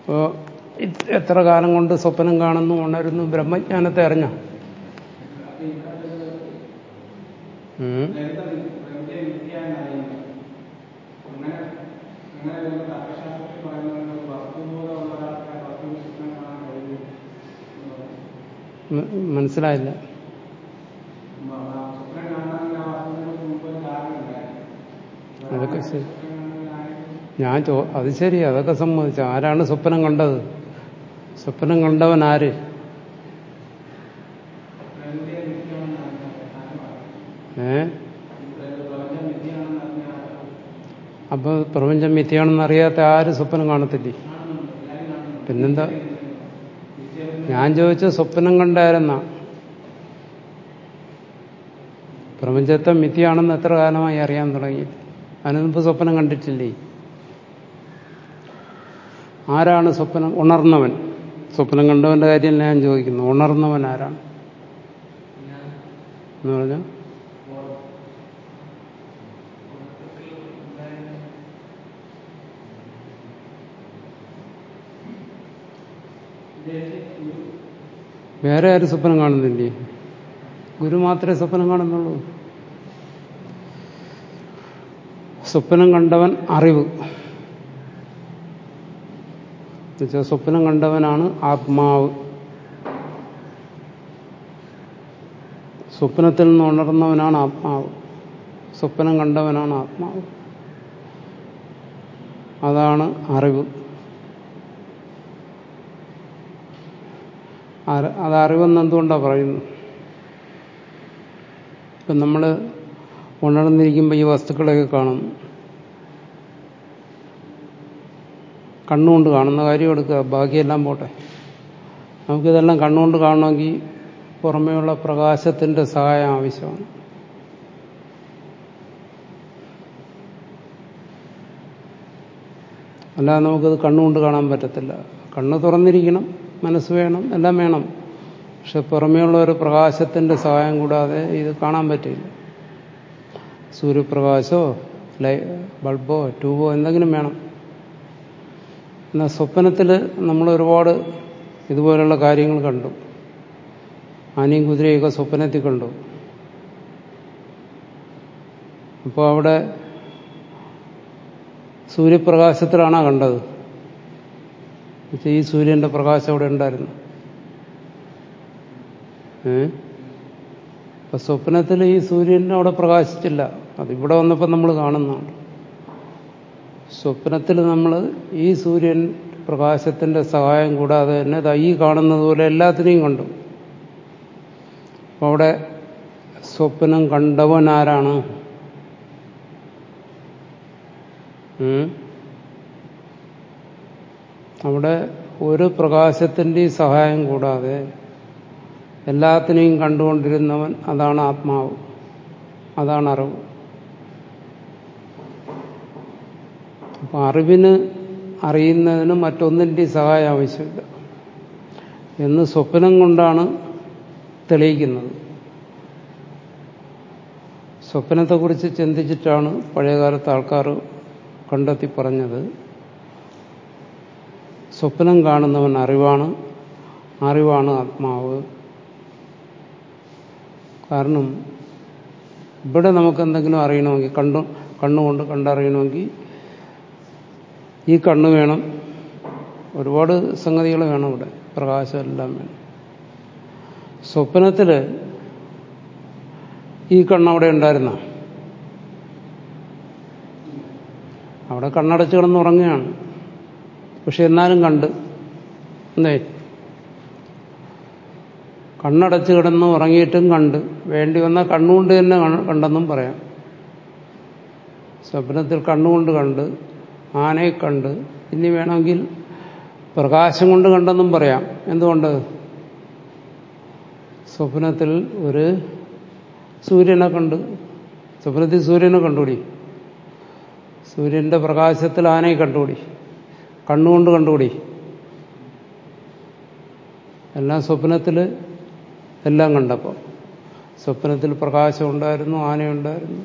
അപ്പോൾ എത്ര കാലം കൊണ്ട് സ്വപ്നം കാണുന്നു ഉണരുന്നു ബ്രഹ്മജ്ഞാനത്തെ അറിഞ്ഞ മനസ്സിലായില്ല അതൊക്കെ ശരി ഞാൻ ചോ അത് ശരി അതൊക്കെ സമ്മതിച്ചു ആരാണ് സ്വപ്നം കണ്ടത് സ്വപ്നം കണ്ടവൻ ആര് ഏ അപ്പൊ പ്രപഞ്ചം മിഥ്യയാണെന്ന് അറിയാത്ത ആര് സ്വപ്നം കാണത്തില്ലേ പിന്നെന്താ ഞാൻ ചോദിച്ച സ്വപ്നം കണ്ടായിരുന്ന പ്രപഞ്ചത്തെ മിഥ്യയാണെന്ന് എത്ര കാലമായി അറിയാൻ തുടങ്ങി അതിനുമുമ്പ് സ്വപ്നം കണ്ടിട്ടില്ലേ ആരാണ് സ്വപ്നം ഉണർന്നവൻ സ്വപ്നം കണ്ടവന്റെ കാര്യം ഞാൻ ചോദിക്കുന്നു ഉണർന്നവൻ ആരാണ് എന്ന് പറഞ്ഞാൽ വേറെ ആരും സ്വപ്നം കാണുന്നില്ലേ ഗുരു മാത്രമേ സ്വപ്നം കാണുന്നുള്ളൂ സ്വപ്നം കണ്ടവൻ അറിവ് എന്നുവെച്ചാൽ സ്വപ്നം കണ്ടവനാണ് ആത്മാവ് സ്വപ്നത്തിൽ നിന്ന് ഉണർന്നവനാണ് ആത്മാവ് സ്വപ്നം കണ്ടവനാണ് ആത്മാവ് അതാണ് അറിവ് അത് അറിവെന്ന് എന്തുകൊണ്ടാണ് പറയുന്നത് ഇപ്പം നമ്മൾ ഉണർന്നിരിക്കുമ്പോൾ ഈ വസ്തുക്കളെയൊക്കെ കാണുന്നു കണ്ണുകൊണ്ട് കാണുന്ന കാര്യം എടുക്കുക ബാക്കിയെല്ലാം പോട്ടെ നമുക്കിതെല്ലാം കണ്ണുകൊണ്ട് കാണണമെങ്കിൽ പുറമേയുള്ള പ്രകാശത്തിന്റെ സഹായം ആവശ്യമാണ് അല്ലാതെ നമുക്കത് കണ്ണുകൊണ്ട് കാണാൻ പറ്റത്തില്ല കണ്ണ് തുറന്നിരിക്കണം മനസ്സ് വേണം എല്ലാം വേണം പക്ഷെ പുറമേയുള്ള ഒരു പ്രകാശത്തിന്റെ സഹായം കൂടാതെ ഇത് കാണാൻ പറ്റില്ല സൂര്യപ്രകാശമോ ലൈ ബൾബോ ട്യൂബോ എന്തെങ്കിലും വേണം എന്നാൽ സ്വപ്നത്തിൽ നമ്മൾ ഒരുപാട് ഇതുപോലുള്ള കാര്യങ്ങൾ കണ്ടു ആനയും കുതിരയൊക്കെ സ്വപ്നത്തിൽ കണ്ടു അപ്പോൾ അവിടെ സൂര്യപ്രകാശത്തിലാണോ കണ്ടത് ഈ സൂര്യന്റെ പ്രകാശം അവിടെ ഉണ്ടായിരുന്നു ഏ അപ്പൊ സ്വപ്നത്തിൽ ഈ സൂര്യൻ അവിടെ പ്രകാശിച്ചില്ല അതിവിടെ വന്നപ്പോൾ നമ്മൾ കാണുന്നതാണ് സ്വപ്നത്തിൽ നമ്മൾ ഈ സൂര്യൻ പ്രകാശത്തിന്റെ സഹായം കൂടാതെ തന്നെ ദാ ഈ കാണുന്നത് പോലെ എല്ലാത്തിനെയും കണ്ടു അവിടെ സ്വപ്നം കണ്ടവൻ ആരാണ് അവിടെ ഒരു പ്രകാശത്തിന്റെ സഹായം കൂടാതെ എല്ലാത്തിനെയും കണ്ടുകൊണ്ടിരുന്നവൻ അതാണ് ആത്മാവ് അതാണ് അറിവ് അപ്പൊ അറിവിന് അറിയുന്നതിന് മറ്റൊന്നിൻ്റെ സഹായം ആവശ്യമില്ല എന്ന് സ്വപ്നം കൊണ്ടാണ് തെളിയിക്കുന്നത് സ്വപ്നത്തെക്കുറിച്ച് ചിന്തിച്ചിട്ടാണ് പഴയകാലത്ത് ആൾക്കാർ കണ്ടെത്തി പറഞ്ഞത് സ്വപ്നം കാണുന്നവൻ അറിവാണ് അറിവാണ് ആത്മാവ് കാരണം ഇവിടെ നമുക്ക് എന്തെങ്കിലും അറിയണമെങ്കിൽ കണ്ടു കണ്ണുകൊണ്ട് കണ്ടറിയണമെങ്കിൽ ഈ കണ്ണ് വേണം ഒരുപാട് സംഗതികൾ വേണം ഇവിടെ പ്രകാശം എല്ലാം വേണം സ്വപ്നത്തിൽ ഈ കണ്ണ് അവിടെ ഉണ്ടായിരുന്ന അവിടെ കണ്ണടച്ച് കിടന്നുറങ്ങുകയാണ് പക്ഷെ എന്നാലും കണ്ട് എന്തേ കണ്ണടച്ച് കിടന്ന് ഉറങ്ങിയിട്ടും കണ്ട് വേണ്ടി വന്നാൽ കണ്ണുകൊണ്ട് തന്നെ കണ്ടെന്നും പറയാം സ്വപ്നത്തിൽ കണ്ണുകൊണ്ട് കണ്ട് ആനയെ കണ്ട് ഇനി വേണമെങ്കിൽ പ്രകാശം കൊണ്ട് കണ്ടെന്നും പറയാം എന്തുകൊണ്ട് സ്വപ്നത്തിൽ ഒരു സൂര്യനെ കണ്ട് സ്വപ്നത്തിൽ സൂര്യനെ കണ്ടുകൂടി സൂര്യന്റെ പ്രകാശത്തിൽ ആനയെ കണ്ടുകൂടി കണ്ണുകൊണ്ട് കണ്ടുകൂടി എല്ലാം സ്വപ്നത്തിൽ എല്ലാം കണ്ടപ്പോൾ സ്വപ്നത്തിൽ പ്രകാശം ഉണ്ടായിരുന്നു ആനയുണ്ടായിരുന്നു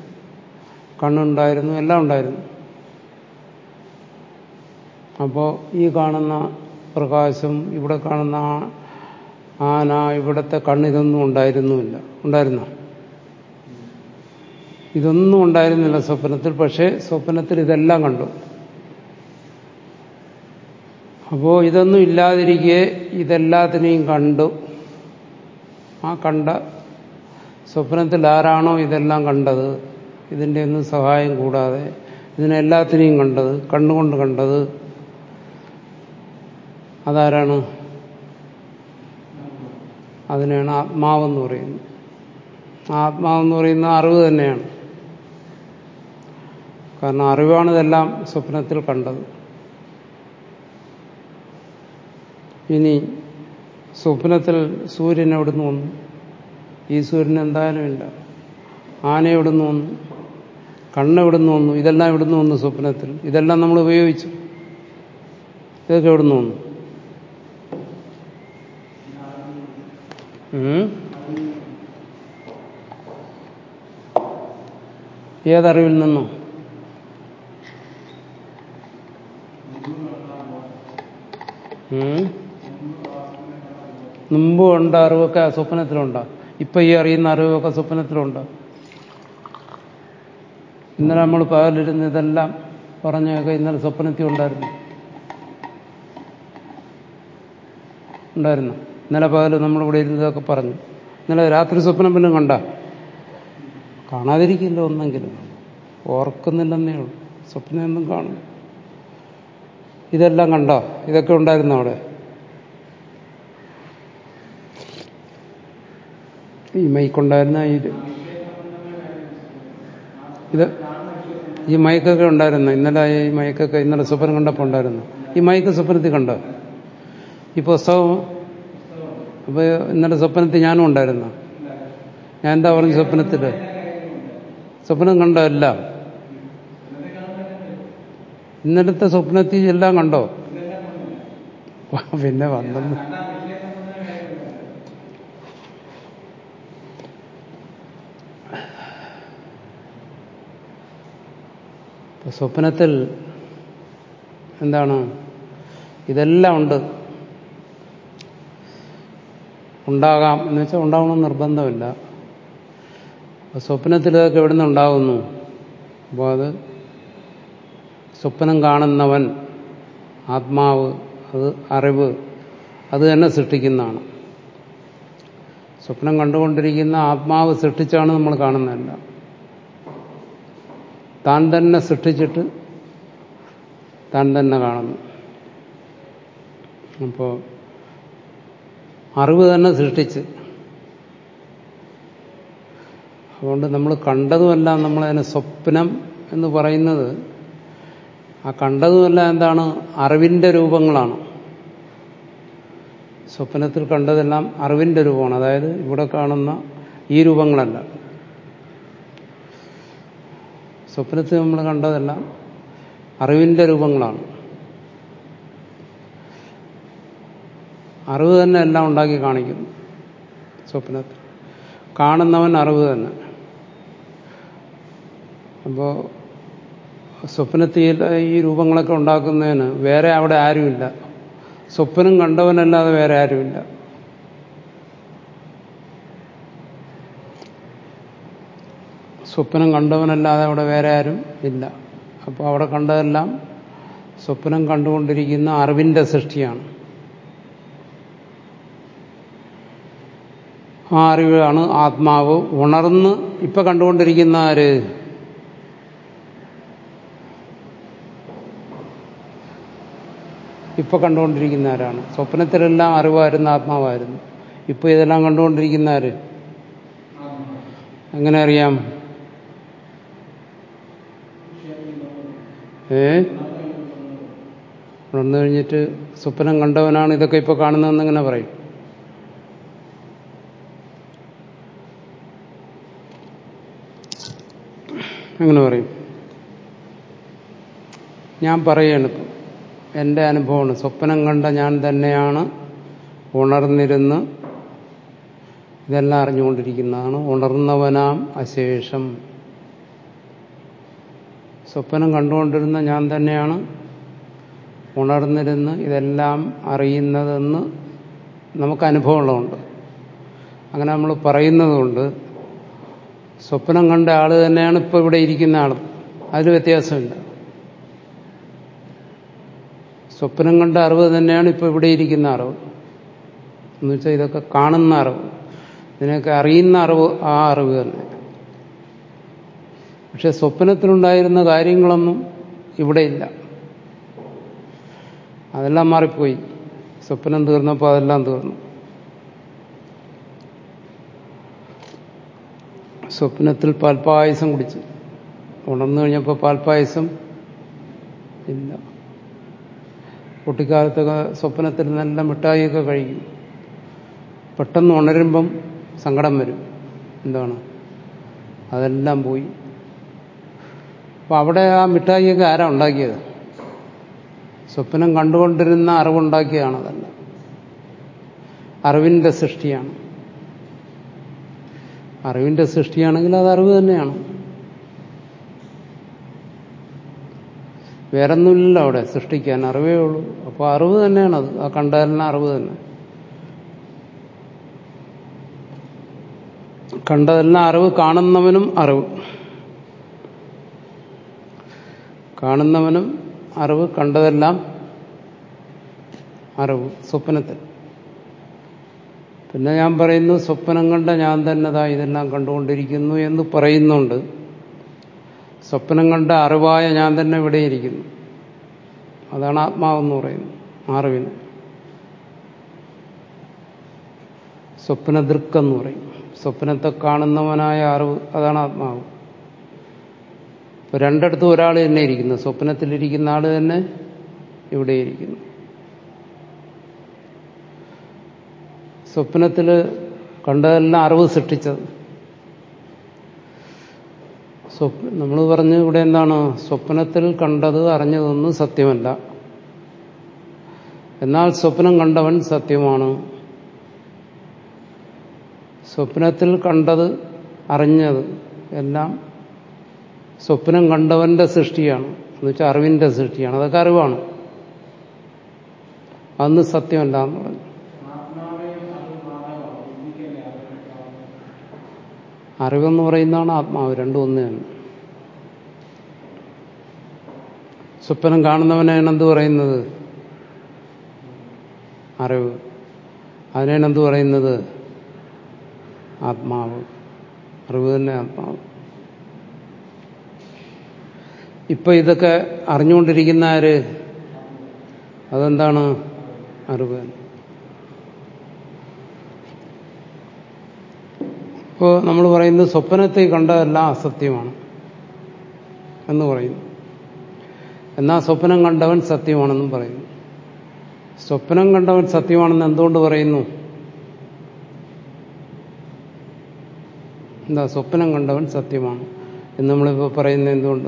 കണ്ണുണ്ടായിരുന്നു എല്ലാം ഉണ്ടായിരുന്നു അപ്പോൾ ഈ കാണുന്ന പ്രകാശം ഇവിടെ കാണുന്ന ആ- ആന ഇവിടുത്തെ കണ്ണിതൊന്നും ഉണ്ടായിരുന്നുമില്ല ഉണ്ടായിരുന്നോ ഇതൊന്നും ഉണ്ടായിരുന്നില്ല സ്വപ്നത്തിൽ പക്ഷേ സ്വപ്നത്തിൽ ഇതെല്ലാം കണ്ടു അപ്പോൾ ഇതൊന്നും ഇല്ലാതിരിക്കെ ഇതെല്ലാത്തിനെയും കണ്ടു ആ കണ്ട സ്വപ്നത്തിൽ ആരാണോ ഇതെല്ലാം കണ്ടത് ഇതിൻ്റെ ഒന്നും സഹായം കൂടാതെ ഇതിനെല്ലാത്തിനെയും കണ്ടത് കണ്ണുകൊണ്ട് കണ്ടത് അതാരാണ് അതിനെയാണ് ആത്മാവെന്ന് പറയുന്നത് ആത്മാവെന്ന് പറയുന്ന അറിവ് തന്നെയാണ് കാരണം അറിവാണ് ഇതെല്ലാം സ്വപ്നത്തിൽ കണ്ടത് ഇനി സ്വപ്നത്തിൽ സൂര്യൻ എവിടുന്ന് വന്നു ഈ സൂര്യൻ എന്തായാലും ഇല്ല ആന എവിടുന്ന് വന്നു കണ്ണ് എവിടുന്ന് വന്നു ഇതെല്ലാം എവിടുന്ന് വന്നു സ്വപ്നത്തിൽ ഇതെല്ലാം നമ്മൾ ഉപയോഗിച്ചു ഇതൊക്കെ എവിടുന്ന് വന്നു ഉം? ഏതറിവിൽ നിന്നോ ഉം? മുമ്പ് ഉണ്ട് അറിവൊക്കെ ആ സ്വപ്നത്തിലുണ്ടോ ഇപ്പൊ ഈ അറിയുന്ന അറിവൊക്കെ സ്വപ്നത്തിലുണ്ടോ ഇന്നലെ നമ്മൾ പകലിരുന്ന് ഇതെല്ലാം പറഞ്ഞൊക്കെ ഇന്നലെ സ്വപ്നത്തിൽ ഉണ്ടായിരുന്നു ഉണ്ടായിരുന്നു ഇന്നലെ പകൽ നമ്മളിവിടെ ഇരുന്നതൊക്കെ പറഞ്ഞു ഇന്നലെ രാത്രി സ്വപ്നം പിന്നെ കണ്ട കാണാതിരിക്കില്ല ഒന്നെങ്കിലും ഓർക്കുന്നില്ലെന്നേ ഉള്ളൂ സ്വപ്നം ഒന്നും കാണും ഇതെല്ലാം കണ്ടോ ഇതൊക്കെ ഉണ്ടായിരുന്നു അവിടെ ഈ മൈക്കുണ്ടായിരുന്ന ഈ ഇത് ഈ മൈക്കൊക്കെ ഉണ്ടായിരുന്നു ഇന്നലെ ഈ മൈക്കൊക്കെ ഇന്നലെ സ്വപ്നം കണ്ടപ്പോൾ ഉണ്ടായിരുന്നു ഈ മൈക്ക് സ്വപ്നത്തിൽ കണ്ടോ ഈ പുസ്തകം അപ്പൊ ഇന്നലെ സ്വപ്നത്തിൽ ഞാനും ഉണ്ടായിരുന്നു ഞാൻ എന്താ പറഞ്ഞു സ്വപ്നത്തില് സ്വപ്നം കണ്ടോ എല്ലാം ഇന്നലത്തെ സ്വപ്നത്തിൽ എല്ലാം കണ്ടോ പിന്നെ വന്നെന്ന് ഇപ്പൊ സ്വപ്നത്തിൽ എന്താണ് ഇതെല്ലാം ഉണ്ട് ഉണ്ടാകാം എന്ന് വെച്ചാൽ ഉണ്ടാവണമെന്ന് നിർബന്ധമില്ല അപ്പൊ സ്വപ്നത്തിൽ ഇതൊക്കെ എവിടെ നിന്നുണ്ടാകുന്നു അപ്പോൾ അത് സ്വപ്നം കാണുന്നവൻ ആത്മാവ് അത് അറിവ് അത് തന്നെ സൃഷ്ടിക്കുന്നതാണ് സ്വപ്നം കണ്ടുകൊണ്ടിരിക്കുന്ന ആത്മാവ് സൃഷ്ടിച്ചാണ് നമ്മൾ കാണുന്നതല്ല താൻ തന്നെ സൃഷ്ടിച്ചിട്ട് താൻ തന്നെ കാണുന്നു അപ്പോൾ അറിവ് തന്നെ സൃഷ്ടിച്ച് അതുകൊണ്ട് നമ്മൾ കണ്ടതുമെല്ലാം നമ്മളതിനെ സ്വപ്നം എന്ന് പറയുന്നത് ആ കണ്ടതുമെല്ലാം എന്താണ് അറിവിന്റെ രൂപങ്ങളാണ് സ്വപ്നത്തിൽ കണ്ടതെല്ലാം അറിവിന്റെ രൂപമാണ് അതായത് ഇവിടെ കാണുന്ന ഈ രൂപങ്ങളല്ല സ്വപ്നത്തിൽ നമ്മൾ കണ്ടതെല്ലാം അറിവിന്റെ രൂപങ്ങളാണ് അറിവ് തന്നെ എല്ലാം ഉണ്ടാക്കി കാണിക്കുന്നു സ്വപ്നത്തിൽ കാണുന്നവൻ അറിവ് തന്നെ അപ്പോൾ സ്വപ്നത്തിൽ ഈ രൂപങ്ങളൊക്കെ ഉണ്ടാക്കുന്നതിന് വേറെ അവിടെ ആരുമില്ല സ്വപ്നം കണ്ടവനല്ലാതെ വേറെ ആരുമില്ല സ്വപ്നം കണ്ടവനല്ലാതെ അവിടെ വേറെ ആരും ഇല്ല അപ്പോൾ അവിടെ കണ്ടതെല്ലാം സ്വപ്നം കണ്ടുകൊണ്ടിരിക്കുന്ന അറിവിന്റെ സൃഷ്ടിയാണ് ആ അറിവാണ് ആത്മാവ് ഉണർന്ന് ഇപ്പൊ കണ്ടുകൊണ്ടിരിക്കുന്ന ആര് ഇപ്പൊ കണ്ടുകൊണ്ടിരിക്കുന്ന ആരാണ് സ്വപ്നത്തിലെല്ലാം അറിവായിരുന്നു ആത്മാവായിരുന്നു ഇപ്പൊ ഇതെല്ലാം കണ്ടുകൊണ്ടിരിക്കുന്ന ആര് എങ്ങനെ അറിയാം ഏ ഉണർന്നു കഴിഞ്ഞിട്ട് സ്വപ്നം കണ്ടവനാണ് ഇതൊക്കെ ഇപ്പൊ കാണുന്നതെന്ന് എങ്ങനെ പറയും എങ്ങനെ പറയും ഞാൻ പറയുകയാണ് ഇപ്പം എൻ്റെ അനുഭവമാണ് സ്വപ്നം കണ്ട ഞാൻ തന്നെയാണ് ഉണർന്നിരുന്ന് ഇതെല്ലാം അറിഞ്ഞുകൊണ്ടിരിക്കുന്നതാണ് ഉണർന്നവനാം അശേഷം സ്വപ്നം കണ്ടുകൊണ്ടിരുന്ന ഞാൻ തന്നെയാണ് ഉണർന്നിരുന്ന് ഇതെല്ലാം അറിയുന്നതെന്ന് നമുക്ക് അനുഭവമുള്ളതുണ്ട് അങ്ങനെ നമ്മൾ പറയുന്നതുകൊണ്ട് സ്വപ്നം കണ്ട ആൾ തന്നെയാണ് ഇപ്പോൾ ഇവിടെ ഇരിക്കുന്ന ആളും അതിൽ വ്യത്യാസമില്ല സ്വപ്നം കണ്ട അറിവ് തന്നെയാണ് ഇപ്പോൾ ഇവിടെ ഇരിക്കുന്ന അറിവ് എന്ന് വെച്ചാൽ ഇതൊക്കെ കാണുന്ന അറിവ് ഇതിനൊക്കെ അറിയുന്ന അറിവ് ആ അറിവ് തന്നെ പക്ഷെ സ്വപ്നത്തിലുണ്ടായിരുന്ന കാര്യങ്ങളൊന്നും ഇവിടെയില്ല അതെല്ലാം മാറിപ്പോയി സ്വപ്നം തീർന്നപ്പോൾ അതെല്ലാം തീർന്നു സ്വപ്നത്തിൽ പാൽപ്പായസം കുടിച്ചു ഉണർന്നു കഴിഞ്ഞപ്പോൾ പാൽപ്പായസം ഇല്ല കുട്ടിക്കാലത്തൊക്കെ സ്വപ്നത്തിൽ നല്ല മിഠായിയൊക്കെ കഴിക്കും പെട്ടെന്ന് ഉണരുമ്പം സങ്കടം വരും എന്താണ് അതെല്ലാം പോയി അപ്പം അവിടെ ആ മിഠായിയൊക്കെ ആരാ ഉണ്ടാക്കിയത് സ്വപ്നം കണ്ടുകൊണ്ടിരുന്ന അറിവുണ്ടാക്കിയതാണ് അതല്ല അറിവിന്റെ സൃഷ്ടിയാണ് അറിവിന്റെ സൃഷ്ടിയാണെങ്കിൽ അത് അറിവ് തന്നെയാണ് വേറൊന്നുമില്ലല്ലോ അവിടെ സൃഷ്ടിക്കാൻ അറിവേ ഉള്ളൂ അപ്പോൾ അറിവ് തന്നെയാണത് ആ കണ്ടതെല്ലാം അറിവ് തന്നെ കണ്ടതെല്ലാം അറിവ് കാണുന്നവനും അറിവ് കാണുന്നവനും അറിവ് കണ്ടതെല്ലാം അറിവ് സ്വപ്നത്തിൽ പിന്നെ ഞാൻ പറയുന്നു സ്വപ്നം കണ്ട ഞാൻ തന്നെതാ ഇതെല്ലാം കണ്ടുകൊണ്ടിരിക്കുന്നു എന്ന് പറയുന്നുണ്ട് സ്വപ്നം കണ്ട അറിവായ ഞാൻ തന്നെ ഇവിടെ ഇരിക്കുന്നു അതാണ് ആത്മാവെന്ന് പറയുന്നത് അറിവിന് സ്വപ്നദൃക്കെന്ന് പറയും സ്വപ്നത്തെ കാണുന്നവനായ അറിവ് അതാണ് ആത്മാവ് ഇപ്പൊ രണ്ടിടത്തും ഒരാൾ തന്നെ ഇരിക്കുന്നു സ്വപ്നത്തിലിരിക്കുന്ന ആൾ തന്നെ ഇവിടെ ഇരിക്കുന്നു സ്വപ്നത്തിൽ കണ്ടതെല്ലാം അറിവ് സൃഷ്ടിച്ചത് സ്വപ്ന നമ്മൾ പറഞ്ഞു ഇവിടെ എന്താണ് സ്വപ്നത്തിൽ കണ്ടത് അറിഞ്ഞതൊന്നും സത്യമല്ല എന്നാൽ സ്വപ്നം കണ്ടവൻ സത്യമാണ് സ്വപ്നത്തിൽ കണ്ടത് അറിഞ്ഞത് എല്ലാം സ്വപ്നം കണ്ടവന്റെ സൃഷ്ടിയാണ് എന്ന് വെച്ചാൽ അറിവിന്റെ സൃഷ്ടിയാണ് അതൊക്കെ അറിവാണ് അന്ന് സത്യമല്ല എന്ന് പറഞ്ഞു അറിവെന്ന് പറയുന്നതാണ് ആത്മാവ് രണ്ടും ഒന്ന് തന്നെ സ്വപ്നം കാണുന്നവനാണ് എന്ത് പറയുന്നത് അറിവ് അതിനാണ് എന്ത് പറയുന്നത് ആത്മാവ് അറിവ് തന്നെ ആത്മാവ് ഇപ്പൊ ഇതൊക്കെ അറിഞ്ഞുകൊണ്ടിരിക്കുന്ന ആര് അതെന്താണ് അറിവ് തന്നെ ഇപ്പോൾ നമ്മൾ പറയുന്നത് സ്വപ്നത്തെ കണ്ടതെല്ലാം അസത്യമാണ് എന്ന് പറയുന്നു എന്നാൽ സ്വപ്നം കണ്ടവൻ സത്യമാണെന്നും പറയുന്നു സ്വപ്നം കണ്ടവൻ സത്യമാണെന്ന് എന്തുകൊണ്ട് പറയുന്നു എന്താ സ്വപ്നം കണ്ടവൻ സത്യമാണ് എന്ന് നമ്മളിപ്പോൾ പറയുന്നത് എന്തുകൊണ്ട്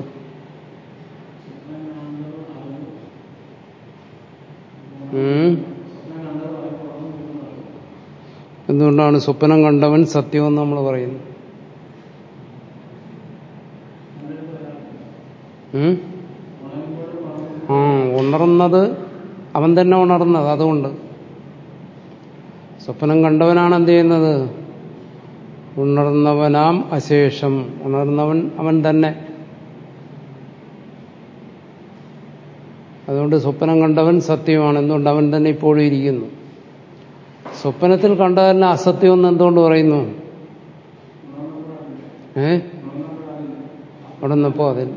എന്തുകൊണ്ടാണ് സ്വപ്നം കണ്ടവൻ സത്യമെന്ന് നമ്മൾ പറയുന്നത് ആ ഉണർന്നത് അവൻ തന്നെ ഉണർന്നത് അതുകൊണ്ട് സ്വപ്നം കണ്ടവനാണ് എന്ത് ചെയ്യുന്നത് ഉണർന്നവനാം അശേഷം ഉണർന്നവൻ അവൻ തന്നെ അതുകൊണ്ട് സ്വപ്നം കണ്ടവൻ സത്യമാണ് എന്തുകൊണ്ട് അവൻ തന്നെ ഇപ്പോഴും ഇരിക്കുന്നു സ്വപ്നത്തിൽ കണ്ടതെല്ലാം അസത്യമെന്ന് എന്തുകൊണ്ട് പറയുന്നു ഏ അവിടെ നിന്നപ്പോ അതില്ല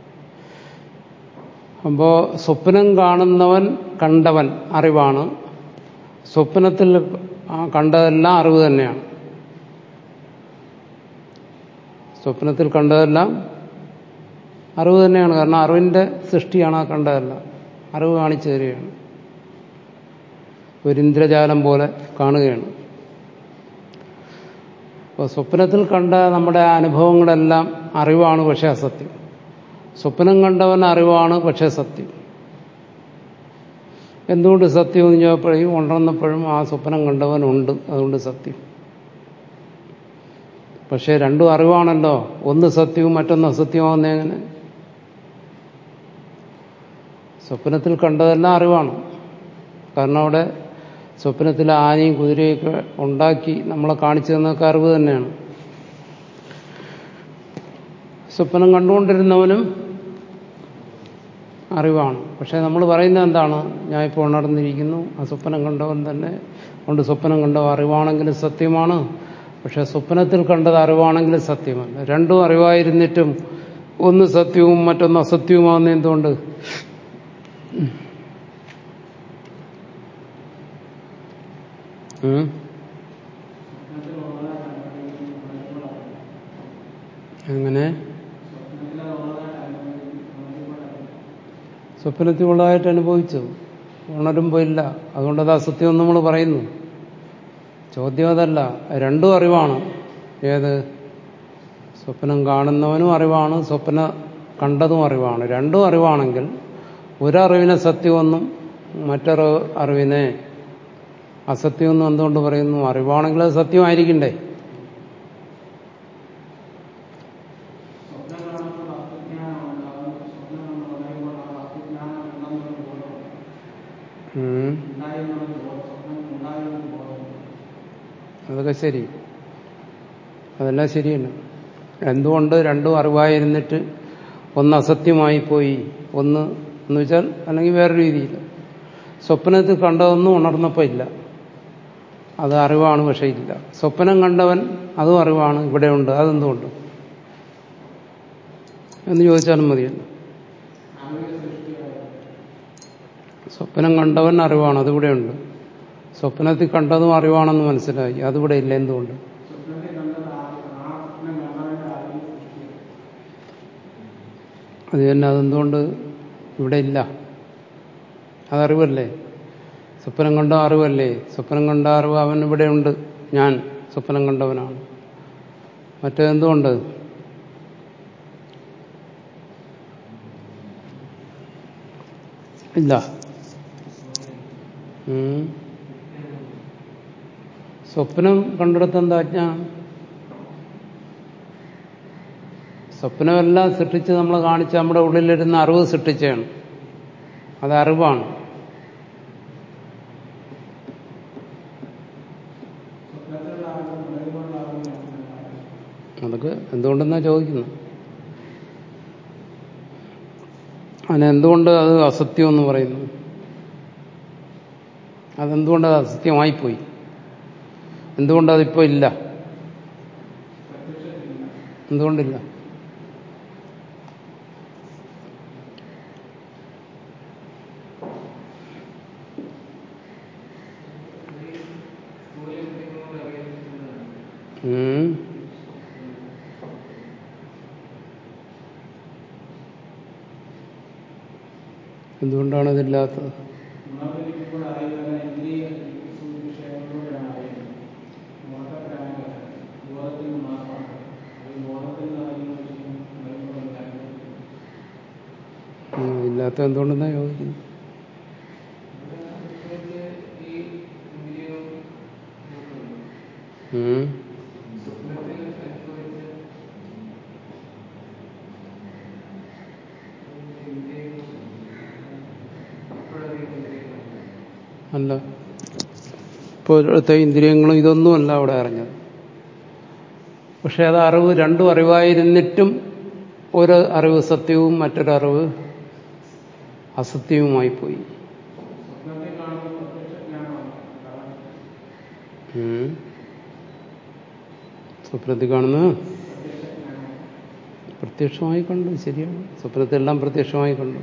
അപ്പോ സ്വപ്നം കാണുന്നവൻ കണ്ടവൻ അറിവാണ് സ്വപ്നത്തിൽ കണ്ടതെല്ലാം അറിവ് തന്നെയാണ് സ്വപ്നത്തിൽ കണ്ടതെല്ലാം അറിവ് തന്നെയാണ് കാരണം അറിവിന്റെ സൃഷ്ടിയാണ് ആ കണ്ടതെല്ലാം അറിവ് കാണിച്ചു തരികയാണ് ഒരു ഇന്ദ്രജാലം പോലെ കാണുകയാണ് അപ്പോൾ സ്വപ്നത്തിൽ കണ്ട നമ്മുടെ അനുഭവങ്ങളെല്ലാം അറിവാണ് പക്ഷേ അസത്യം സ്വപ്നം കണ്ടവൻ അറിവാണ് പക്ഷേ സത്യം എന്തുകൊണ്ട് സത്യം എന്ന് ചോദിച്ചപ്പോഴും ഉണർന്നപ്പോഴും ആ സ്വപ്നം കണ്ടവനുണ്ട് അതുകൊണ്ട് സത്യം പക്ഷേ രണ്ടും അറിവാണല്ലോ ഒന്ന് സത്യവും മറ്റൊന്ന് അസത്യമാവുന്ന എങ്ങനെ സ്വപ്നത്തിൽ കണ്ടതെല്ലാം അറിവാണ് കാരണം അവിടെ സ്വപ്നത്തിൽ ആനയും കുതിരയൊക്കെ ഉണ്ടാക്കി നമ്മളെ കാണിച്ചു തന്നൊക്കെ അറിവ് തന്നെയാണ് സ്വപ്നം കണ്ടുകൊണ്ടിരുന്നവനും അറിവാണ് പക്ഷെ നമ്മൾ പറയുന്നത് എന്താണ് ഞാൻ ഇപ്പോൾ ഉണർന്നിരിക്കുന്നു ആ സ്വപ്നം കണ്ടവൻ തന്നെ കൊണ്ട് സ്വപ്നം കണ്ടവ അറിവാണെങ്കിലും സത്യമാണ് പക്ഷെ സ്വപ്നത്തിൽ കണ്ടത് അറിവാണെങ്കിലും സത്യമല്ല രണ്ടും അറിവായിരുന്നിട്ടും ഒന്ന് സത്യവും മറ്റൊന്ന് അസത്യവുമാകുന്ന എന്തുകൊണ്ട് ഉം? എങ്ങനെ സ്വപ്നത്തിൽ ഉള്ളതായിട്ട് അനുഭവിച്ചു ഉണരുമ്പോൾ ഇല്ല അതുകൊണ്ട് അത് അസത്യം നമ്മൾ പറയുന്നു ചോദ്യം അതല്ല രണ്ടും അറിവാണ് ഏത് സ്വപ്നം കാണുന്നവനും അറിവാണ് സ്വപ്ന കണ്ടതും അറിവാണ് രണ്ടും അറിവാണെങ്കിൽ ഒരറിവിനെ സത്യമെന്നും മറ്റൊരു അറിവിനെ അസത്യമെന്നും എന്തുകൊണ്ട് പറയുന്നു അറിവാണെങ്കിൽ അത് സത്യമായിരിക്കണ്ടേ ഉം. അതൊക്കെ ശരി അതെല്ലാം ശരിയാണ് എന്തുകൊണ്ട് രണ്ടും അറിവായിരുന്നിട്ട് ഒന്ന് അസത്യമായി പോയി ഒന്ന് എന്ന് വെച്ചാൽ അല്ലെങ്കിൽ വേറെ രീതിയിൽ സ്വപ്നത്തിൽ കണ്ടതൊന്നും ഉണർന്നപ്പോൾ ഇല്ല അത് അറിവാണ് പക്ഷെ ഇല്ല സ്വപ്നം കണ്ടവൻ അതും അറിവാണ് ഇവിടെയുണ്ട് അതെന്തുകൊണ്ട് എന്ന് ചോദിച്ചാലും മതിയല്ലോ സ്വപ്നം കണ്ടവൻ അറിവാണ് അതിവിടെയുണ്ട് സ്വപ്നത്തിൽ കണ്ടതും അറിവാണെന്ന് മനസ്സിലായി അതിവിടെ ഇല്ല എന്തുകൊണ്ട് അത് തന്നെ അതെന്തുകൊണ്ട് ഇവിടെ ഇല്ല അതറിവല്ലേ സ്വപ്നം കണ്ട അറിവല്ലേ സ്വപ്നം കണ്ട അറിവ് അവൻ ഇവിടെയുണ്ട് ഞാൻ സ്വപ്നം കണ്ടവനാണ് മറ്റേതെന്തുകൊണ്ട് ഇല്ല ഉം. സ്വപ്നം കണ്ടെടുത്ത എന്താ അജ്ഞാനം സ്വപ്നമെല്ലാം സൃഷ്ടിച്ച് നമ്മൾ കാണിച്ച് നമ്മുടെ ഉള്ളിലിരുന്ന അറിവ് സൃഷ്ടിച്ചാണ് അത് അറിവാണ് അതൊക്കെ എന്തുകൊണ്ടെന്നാ ചോദിക്കുന്നത് അതിനെന്തുകൊണ്ട് അത് അസത്യം എന്ന് പറയുന്നു അതെന്തുകൊണ്ട് അത് അസത്യമായിപ്പോയി എന്തുകൊണ്ട് അതിപ്പോ ഇല്ല എന്തുകൊണ്ടില്ല ഉം. എന്തുകൊണ്ടാണ് ഇതില്ലാത്തത് ഉണർന്നിരിക്കുമ്പോൾ അറിയുന്ന ഇന്ദ്രിയ വിഷയങ്ങളിലൂടെയാണ് അറിയുന്നത് ബോധത്തിലാണ് ബോധത്തിൽ നിന്ന് മാത്രമാണ് അത് ബോധത്തിൽ നിന്ന് അറിയുന്ന വിഷയം അറിയുമ്പോൾ ഉം, ഇല്ലാത്ത എന്തുകൊണ്ടെന്നാ ചോദിക്കുന്നത് ഈ ഇന്ദ്രിയം ഉം. സ്വപ്നത്തിൽ അനുഭവിച്ച് അപ്പോഴറിയുന്ന ഇന്ദ്രിയങ്ങളാണ് അല്ല ഇപ്പോഴത്തെ ഇന്ദ്രിയങ്ങളും ഇതൊന്നുമല്ല അവിടെ അറിഞ്ഞത് പക്ഷെ അത് അറിവ് രണ്ടും അറിവായിരുന്നിട്ടും ഒരു അറിവ് സത്യവും മറ്റൊരു അറിവ് അസത്യവുമായി പോയി സ്വപ്നത്തെ കാണുന്ന പ്രത്യക്ഷ ജ്ഞാനമാണ് കാരണം ഉം. സ്വപ്നത്തിൽ കാണുന്നത് പ്രത്യക്ഷ ജ്ഞാനമാണ് പ്രത്യക്ഷമായി കണ്ടു ശരിയാണ് സ്വപ്നത്തെല്ലാം പ്രത്യക്ഷമായി കണ്ടു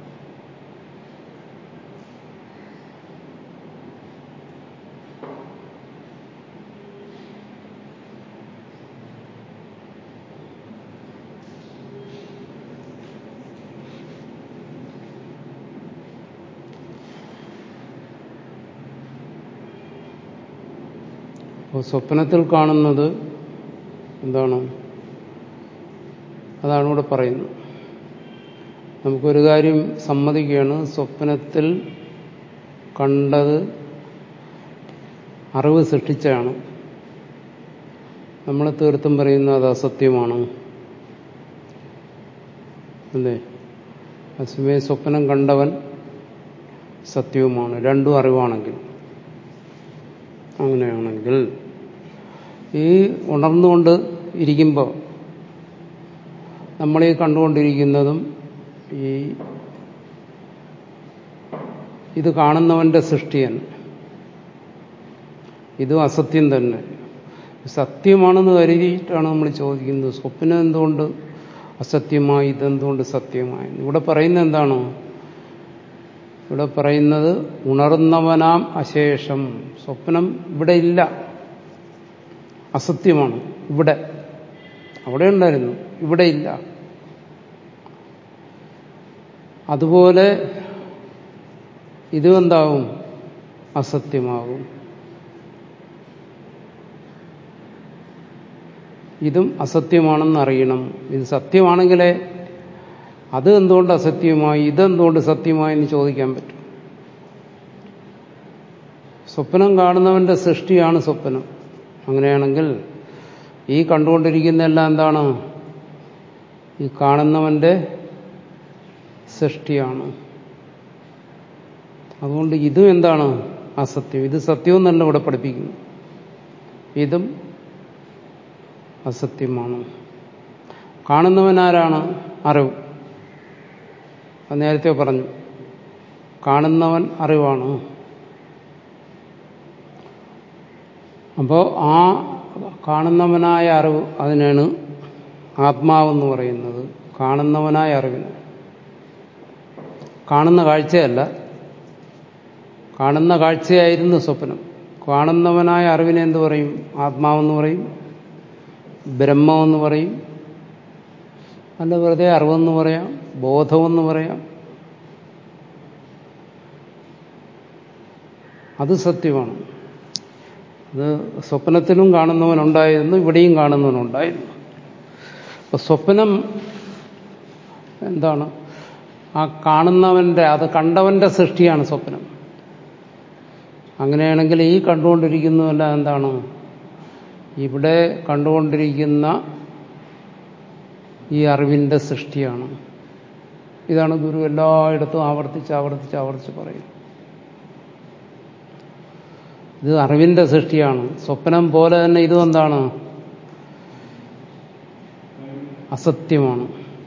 അപ്പോൾ സ്വപ്നത്തിൽ കാണുന്നത് എന്താണ് അതാണ് ഇവിടെ പറയുന്നത് നമുക്കൊരു കാര്യം സമ്മതിക്കുകയാണ് സ്വപ്നത്തിൽ കണ്ടത് അറിവ് സൃഷ്ടിച്ചാണ് നമ്മൾ തീർത്തും പറയുന്നത് അത് അസത്യമാണ് അല്ലേ അസമയ സ്വപ്നം കണ്ടവൻ സത്യവുമാണ് രണ്ടും അറിവാണെങ്കിൽ അങ്ങനെയാണെങ്കിൽ ഈ ഉണർന്നുകൊണ്ട് ഇരിക്കുമ്പോൾ നമ്മളീ കണ്ടുകൊണ്ടിരിക്കുന്നതും ഈ ഇത് കാണുന്നവന്റെ സൃഷ്ടിയാണ് ഇതും അസത്യം തന്നെ സത്യമാണെന്ന് കരുതിയിട്ടാണ് നമ്മൾ ചോദിക്കുന്നത് സ്വപ്നം എന്തുകൊണ്ട് അസത്യമായി ഇതെന്തുകൊണ്ട് സത്യമായി ഇവിടെ പറയുന്നത് എന്താണ് ഇവിടെ പറയുന്നത് ഉണർന്നവനാം അശേഷം സ്വപ്നം ഇവിടെ ഇല്ല അസത്യമാണ് ഇവിടെ അവിടെ ഉണ്ടായിരുന്നു ഇവിടെ ഇല്ല അതുപോലെ ഇതും എന്താവും അസത്യമാകും ഇതും അസത്യമാണെന്ന് അറിയണം ഇത് സത്യമാണെങ്കിലേ അത് എന്തുകൊണ്ട് അസത്യമായി ഇതെന്തുകൊണ്ട് സത്യമായി എന്ന് ചോദിക്കാൻ പറ്റും സ്വപ്നം കാണുന്നവന്റെ സൃഷ്ടിയാണ് സ്വപ്നം അങ്ങനെയാണെങ്കിൽ ഈ കണ്ടുകൊണ്ടിരിക്കുന്ന എല്ലാം എന്താണ് ഈ കാണുന്നവന്റെ സൃഷ്ടിയാണ് അതുകൊണ്ട് ഇതും എന്താണ് അസത്യം ഇത് സത്യവും തന്നെ ഇവിടെ പഠിപ്പിക്കുന്നു ഇതും അസത്യമാണ് കാണുന്നവനാരാണ് അറിവ് അത് നേരത്തെ പറഞ്ഞു കാണുന്നവൻ അറിവാണ് അപ്പോൾ ആ കാണുന്നവനായ അറിവ് അതിനാണ് ആത്മാവെന്ന് പറയുന്നത് കാണുന്നവനായ അറിവിന് കാണുന്ന കാഴ്ചയല്ല കാണുന്ന കാഴ്ചയായിരുന്നു സ്വപ്നം കാണുന്നവനായ അറിവിനെ എന്ത് പറയും ആത്മാവെന്ന് പറയും ബ്രഹ്മമെന്ന് പറയും അല്ല വെറുതെ അറിവെന്ന് പറയാം ബോധമെന്ന് പറയാം അത് സത്യമാണ് അത് സ്വപ്നത്തിലും കാണുന്നവനുണ്ടായിരുന്നു ഇവിടെയും കാണുന്നവനുണ്ടായിരുന്നു അപ്പൊ സ്വപ്നം എന്താണ് ആ കാണുന്നവന്റെ അത് കണ്ടവന്റെ സൃഷ്ടിയാണ് സ്വപ്നം അങ്ങനെയാണെങ്കിൽ ഈ കണ്ടുകൊണ്ടിരിക്കുന്നതല്ല എന്താണ് ഇവിടെ കണ്ടുകൊണ്ടിരിക്കുന്ന ഈ അറിവിന്റെ സൃഷ്ടിയാണ് ഇതാണ് ഗുരു എല്ലായിടത്തും ആവർത്തിച്ച് ആവർത്തിച്ച് ആവർത്തിച്ച് പറയും ഇത് അറിവിന്റെ സൃഷ്ടിയാണ് സ്വപ്നം പോലെ തന്നെ ഇതും എന്താണ് അസത്യമാണ്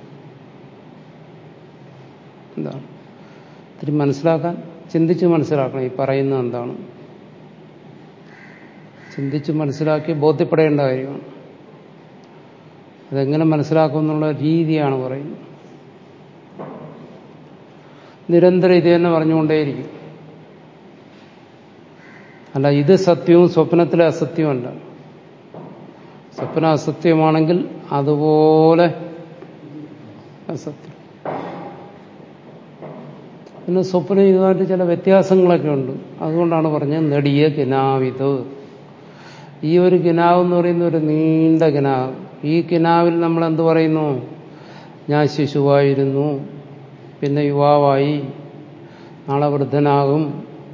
എന്താണ് ഇത്തിരി മനസ്സിലാക്കാൻ ചിന്തിച്ച് മനസ്സിലാക്കണം ഈ പറയുന്നത് എന്താണ് ചിന്തിച്ച് മനസ്സിലാക്കി ബോധ്യപ്പെടേണ്ട കാര്യമാണ് അതെങ്ങനെ മനസ്സിലാക്കും എന്നുള്ള രീതിയാണ് പറയുന്നത് നിരന്തരം ഇത് തന്നെ പറഞ്ഞുകൊണ്ടേയിരിക്കും അല്ല ഇത് സത്യവും സ്വപ്നത്തിലെ അസത്യവുമല്ല സ്വപ്നം അസത്യമാണെങ്കിൽ അതുപോലെ അസത്യം പിന്നെ സ്വപ്നം ഇതുമായിട്ട് ചില വ്യത്യാസങ്ങളൊക്കെ ഉണ്ട് അതുകൊണ്ടാണ് പറഞ്ഞത് നെടിയ കിനാവിത് ഈ ഒരു കിനാവ് എന്ന് പറയുന്ന ഒരു നീണ്ട കിനാവ് ഈ കിനാവിൽ നമ്മൾ എന്ത് പറയുന്നു ഞാൻ ശിശുവായിരുന്നു പിന്നെ യുവാവായി നാളെ വൃദ്ധനാകും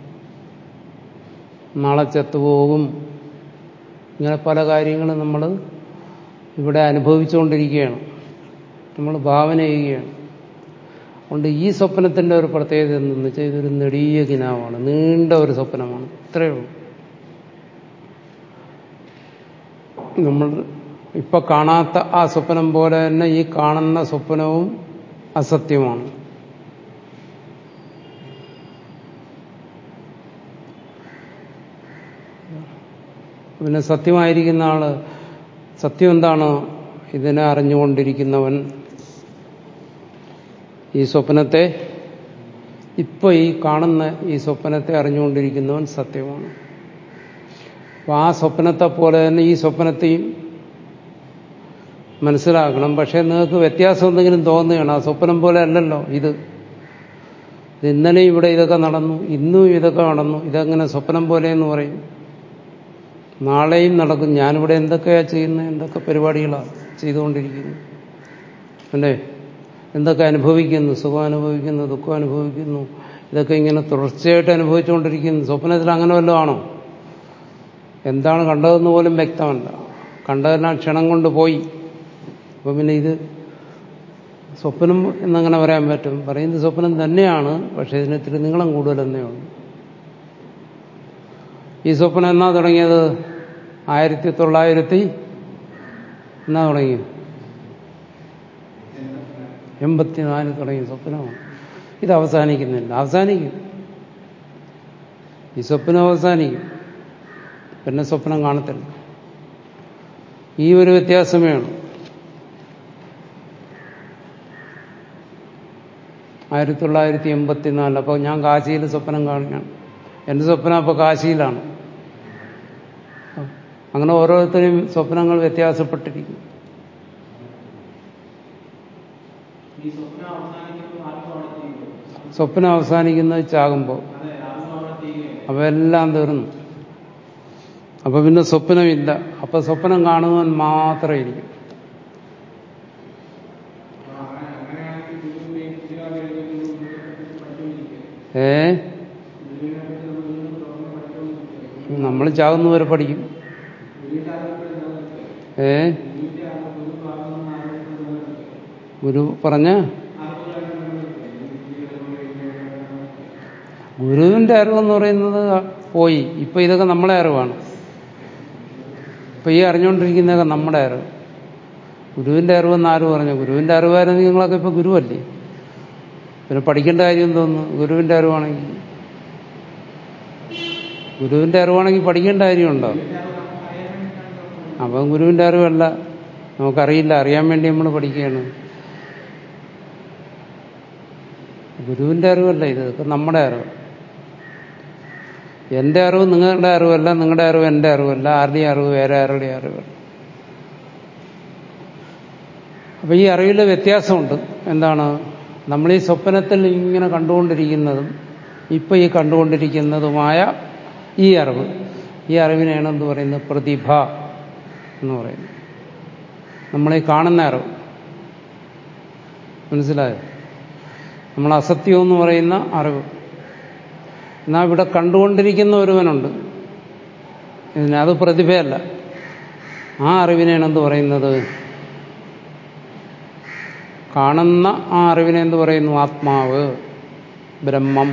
നാളെ ചത്തുപോകും ഇങ്ങനെ പല കാര്യങ്ങളും നമ്മൾ ഇവിടെ അനുഭവിച്ചുകൊണ്ടിരിക്കുകയാണ് നമ്മൾ ഭാവന ചെയ്യുകയാണ് അതുകൊണ്ട് ഈ സ്വപ്നത്തിന്റെ ഒരു പ്രത്യേകത എന്തെന്ന് വെച്ചാൽ ഇതൊരു നെടിയ കിനാവാണ് നീണ്ട ഒരു സ്വപ്നമാണ് ഇത്രയേ ഉള്ളൂ നമ്മൾ ഇപ്പൊ കാണാത്ത ആ സ്വപ്നം പോലെ തന്നെ ഈ കാണുന്ന സ്വപ്നവും അസത്യമാണ് പിന്നെ സത്യമായിരിക്കുന്ന ആള് സത്യം എന്താണ് ഇതിനെ അറിഞ്ഞുകൊണ്ടിരിക്കുന്നവൻ ഈ സ്വപ്നത്തെ ഇപ്പൊ ഈ കാണുന്ന ഈ സ്വപ്നത്തെ അറിഞ്ഞുകൊണ്ടിരിക്കുന്നവൻ സത്യമാണ് അപ്പൊ ആ സ്വപ്നത്തെ പോലെ തന്നെ ഈ സ്വപ്നത്തെയും മനസ്സിലാക്കണം പക്ഷെ നിങ്ങൾക്ക് വ്യത്യാസം എന്തെങ്കിലും തോന്നുകയാണ് ആ സ്വപ്നം പോലെ അല്ലല്ലോ ഇത് ഇന്നലെ ഇവിടെ ഇതൊക്കെ നടന്നു ഇന്നും ഇതൊക്കെ നടന്നു ഇതെങ്ങനെ സ്വപ്നം പോലെ എന്ന് പറയും നാളെയും നടക്കും ഞാനിവിടെ എന്തൊക്കെയാ ചെയ്യുന്നത് എന്തൊക്കെ പരിപാടികളാണ് ചെയ്തുകൊണ്ടിരിക്കുന്നു അല്ലേ എന്തൊക്കെ അനുഭവിക്കുന്നു സുഖം അനുഭവിക്കുന്നു ദുഃഖം അനുഭവിക്കുന്നു ഇതൊക്കെ ഇങ്ങനെ തുടർച്ചയായിട്ട് അനുഭവിച്ചുകൊണ്ടിരിക്കുന്നു സ്വപ്നത്തിൽ അങ്ങനെ വല്ലതും ആണോ എന്താണ് കണ്ടതെന്ന് പോലും വ്യക്തമല്ല കണ്ടതെല്ലാം ക്ഷണം കൊണ്ട് പോയി അപ്പം പിന്നെ ഇത് സ്വപ്നം എന്നങ്ങനെ പറയാൻ പറ്റും പറയുന്നത് സ്വപ്നം തന്നെയാണ് പക്ഷെ ഇതിന് ഇത്തിരി നീളം കൂടുതലെന്നേ ഉള്ളൂ ഈ സ്വപ്നം എന്നാ തുടങ്ങിയത് ആയിരത്തി തൊള്ളായിരത്തി എന്നാ തുടങ്ങിയത് എൺപത്തിനാലിൽ തുടങ്ങിയ സ്വപ്നമാണ് ഇത് അവസാനിക്കുന്നില്ല അവസാനിക്കും ഈ സ്വപ്നം അവസാനിക്കും പിന്നെ സ്വപ്നം കാണത്തില്ല ഈ ഒരു വ്യത്യാസമേ ഉള്ളൂ ആയിരത്തി തൊള്ളായിരത്തി എൺപത്തിനാല് അപ്പോൾ ഞാൻ കാശിയിൽ സ്വപ്നം കാണുകയാണ് എൻ്റെ സ്വപ്നം അപ്പോൾ കാശിയിലാണ് അങ്ങനെ ഓരോരുത്തരും സ്വപ്നങ്ങൾ വ്യത്യാസപ്പെട്ടിരിക്കും ഈ സ്വപ്നം അവസാനിക്കുമ്പോൾ ആർക്കും അവിടെ തീരുമോ സ്വപ്നം അവസാനിക്കുന്നത് ചാകുമ്പോൾ അതെ ആർക്കും അവിടെ തീരുകയില്ല അപ്പോൾ എല്ലാം തീർന്നു അപ്പൊ പിന്നെ സ്വപ്നമില്ല അപ്പൊ സ്വപ്നം കാണുന്നവൻ മാത്രം ഇരിക്കും അപ്പൊ അങ്ങനെ അങ്ങനെയാണെങ്കിൽ ഗുരുവിന്റെയും സ്ഥിരമായി പഠിച്ചുകൊണ്ടിരിക്കുക ഏ ഗുരുവിനെ പറ്റി നമ്മൾ വീണ്ടും തുറന്ന് പഠിച്ചുകൊണ്ടിരിക്കുക നമ്മൾ ചാകുന്നവരെ പഠിക്കും ഗുരുവിന്റെ അറിവ് നിലനിൽക്കുക ഏ ഗുരുവിന്റെ അറിവ് ഗുരു ഭാഗമെന്ന് അറിവ് നിലനിൽക്കുക ഗുരു പറഞ്ഞ അറിവുകളായിട്ട് നിലനിൽക്കുക ഗുരുവിന്റെ അറിവെന്ന് പറയുന്നത് പോയി ഇപ്പൊ ഇതൊക്കെ നമ്മളെ അറിവാണ് ഇപ്പൊ ഈ അറിഞ്ഞുകൊണ്ടിരിക്കുന്നതൊക്കെ നമ്മുടെ അറിവ് ഗുരുവിന്റെ അറിവെന്ന് ആര് പറഞ്ഞു ഗുരുവിന്റെ അറിവായിരുന്നു നിങ്ങളൊക്കെ ഇപ്പൊ ഗുരുവല്ലേ പിന്നെ പഠിക്കേണ്ട കാര്യം തോന്നുന്നു ഗുരുവിന്റെ അറിവാണെങ്കിൽ ഗുരുവിന്റെ അറിവാണെങ്കിൽ പഠിക്കേണ്ട കാര്യമുണ്ടോ അപ്പം ഗുരുവിന്റെ അറിവല്ല നമുക്കറിയില്ല അറിയാൻ വേണ്ടി നമ്മൾ പഠിക്കുകയാണ് ഗുരുവിന്റെ അറിവല്ല ഇത് ഇതൊക്കെ നമ്മുടെ അറിവ് എന്റെ അറിവ് നിങ്ങളുടെ അറിവല്ല നിങ്ങളുടെ അറിവ് എന്റെ അറിവല്ല ആരുടെയും അറിവ് വേറെ ആരുടെയും അറിവല്ല അപ്പൊ ഈ അറിവിലെ വ്യത്യാസമുണ്ട് എന്താണ് നമ്മൾ ഈ സ്വപ്നത്തിൽ ഇങ്ങനെ കണ്ടുകൊണ്ടിരിക്കുന്നതും ഇപ്പൊ ഈ കണ്ടുകൊണ്ടിരിക്കുന്നതുമായ ഈ അറിവ് ഈ അറിവിനെയാണ് എന്ത് പറയുന്നത് പ്രതിഭ എന്ന് പറയുന്നത് നമ്മളീ കാണുന്ന അറിവ് മനസ്സിലായോ നമ്മൾ അസത്യം എന്ന് പറയുന്ന അറിവ് എന്നാൽ ഇവിടെ കണ്ടുകൊണ്ടിരിക്കുന്ന ഒരുവനുണ്ട് ഇതിന് അത് പ്രതിഭയല്ല ആ അറിവിനെയാണ് എന്ത് പറയുന്നത് കാണുന്ന ആ അറിവിനെ എന്ത് പറയുന്നു ആത്മാവ് ബ്രഹ്മം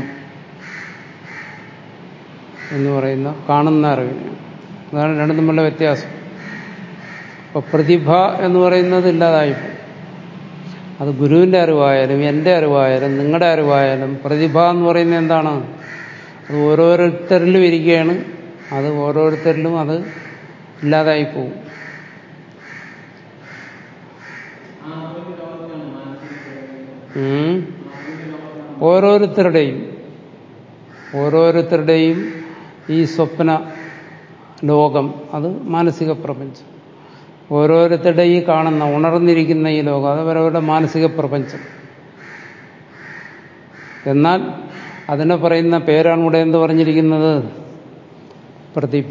എന്ന് പറയുന്ന കാണുന്ന അറിവിനെ അതാണ് രണ്ടും തമ്മിലുള്ള വ്യത്യാസം അപ്പൊ പ്രതിഭ എന്ന് പറയുന്നത് ഇല്ലാതായിപ്പോയി അത് ഗുരുവിന്റെ അറിവായാലും എൻ്റെ അറിവായാലും നിങ്ങളുടെ അറിവായാലും പ്രതിഭ എന്ന് പറയുന്നത് എന്താണ് അത് ഓരോരുത്തരിലും ഇരിക്കുകയാണ് അത് ഓരോരുത്തരിലും അത് ഇല്ലാതായി പോകും ആ അറിവിന്റെ ലോകത്താണ് മാനസിക ഉം. ഓരോരുത്തരുടെയും ഓരോരുത്തരുടെയും ഈ സ്വപ്ന ലോകം അത് മാനസിക പ്രപഞ്ചം ഓരോരുത്തരുടെ ഈ കാണുന്ന ഉണർന്നിരിക്കുന്ന ഈ ലോകം അത് അവരവരുടെ മാനസിക പ്രപഞ്ചം എന്നാൽ അതിനെ പറയുന്ന പേരാണ് ഇവിടെ എന്ത് പറഞ്ഞിരിക്കുന്നത് പ്രതിഭ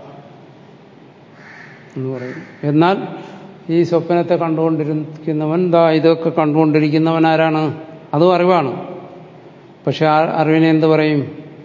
എന്ന് പറയും എന്നാൽ ഈ സ്വപ്നത്തെ കണ്ടുകൊണ്ടിരിക്കുന്നവൻ ദാ ഇതൊക്കെ കണ്ടുകൊണ്ടിരിക്കുന്നവൻ ആരാണ് അതും അറിവാണ് പക്ഷെ ആ അറിവിനെ എന്ത് പറയും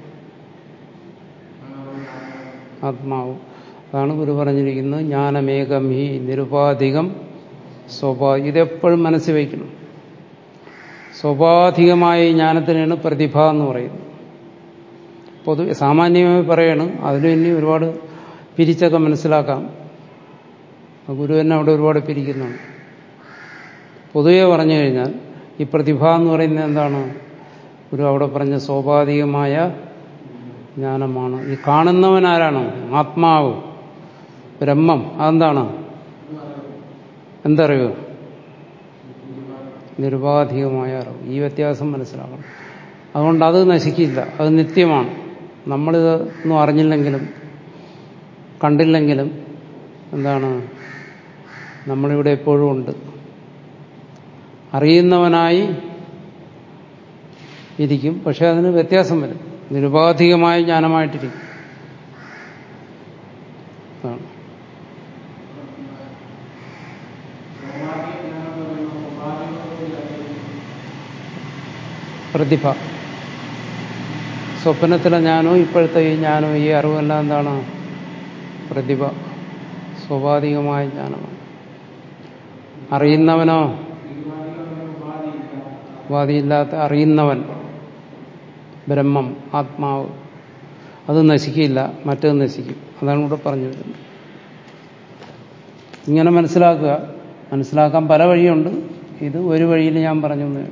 ആത്മാവ് അതാണ് ഗുരു പറഞ്ഞിരിക്കുന്നത് ജ്ഞാനമേകം ഹി നിരുപാധികം സ്വഭാ ഇതെപ്പോഴും മനസ്സിൽ വയ്ക്കണം സ്വാഭാവികമായ ഈ ജ്ഞാനത്തിനാണ് പ്രതിഭ എന്ന് പറയുന്നത് പൊതുവെ സാമാന്യമായി പറയണം അതിലും ഇനി ഒരുപാട് പിരിച്ചൊക്കെ മനസ്സിലാക്കാം ആ ഗുരു തന്നെ അവിടെ ഒരുപാട് പിരിക്കുന്നുണ്ട് പൊതുവെ പറഞ്ഞു കഴിഞ്ഞാൽ ഈ പ്രതിഭ എന്ന് പറയുന്നത് എന്താണ് ഗുരു അവിടെ പറഞ്ഞ സ്വാഭാവികമായ ജ്ഞാനമാണ് ഈ കാണുന്നവൻ ആരാണ് ആത്മാവ് ബ്രഹ്മം അതെന്താണ് എന്തറിവ് നിരുപാധികമായ അറിവ് ഈ വ്യത്യാസം മനസ്സിലാക്കണം അതുകൊണ്ട് അത് നശിക്കില്ല അത് നിത്യമാണ് നമ്മളിത് ഒന്നും അറിഞ്ഞില്ലെങ്കിലും കണ്ടില്ലെങ്കിലും എന്താണ് നമ്മളിവിടെ എപ്പോഴും ഉണ്ട് അറിയുന്നവനായി ഇരിക്കും പക്ഷെ അതിന് വ്യത്യാസം വരും നിരുപാധികമായ ജ്ഞാനമായിട്ടിരിക്കും അതാണ് പ്രതിഭ സ്വപ്നത്തിലെ ജ്ഞാനവും ഇപ്പോഴത്തെ ഈ ജ്ഞാനവും ഈ അറിവെല്ലാം എന്താണ് പ്രതിഭ സ്വാഭാവികമായ ജ്ഞാനമാണ് അറിയുന്നവനോ ഉപാധിയില്ലാത്ത അറിയുന്നവൻ ബ്രഹ്മം ആത്മാവ് അത് നശിക്കില്ല മറ്റത് നശിക്കും അതാണ് ഇവിടെ പറഞ്ഞു വരുന്നത് ഇങ്ങനെ മനസ്സിലാക്കുക മനസ്സിലാക്കാൻ പല വഴിയുണ്ട് ഇത് ഒരു വഴിയിൽ ഞാൻ പറഞ്ഞു എന്നേ ഉള്ളൂ.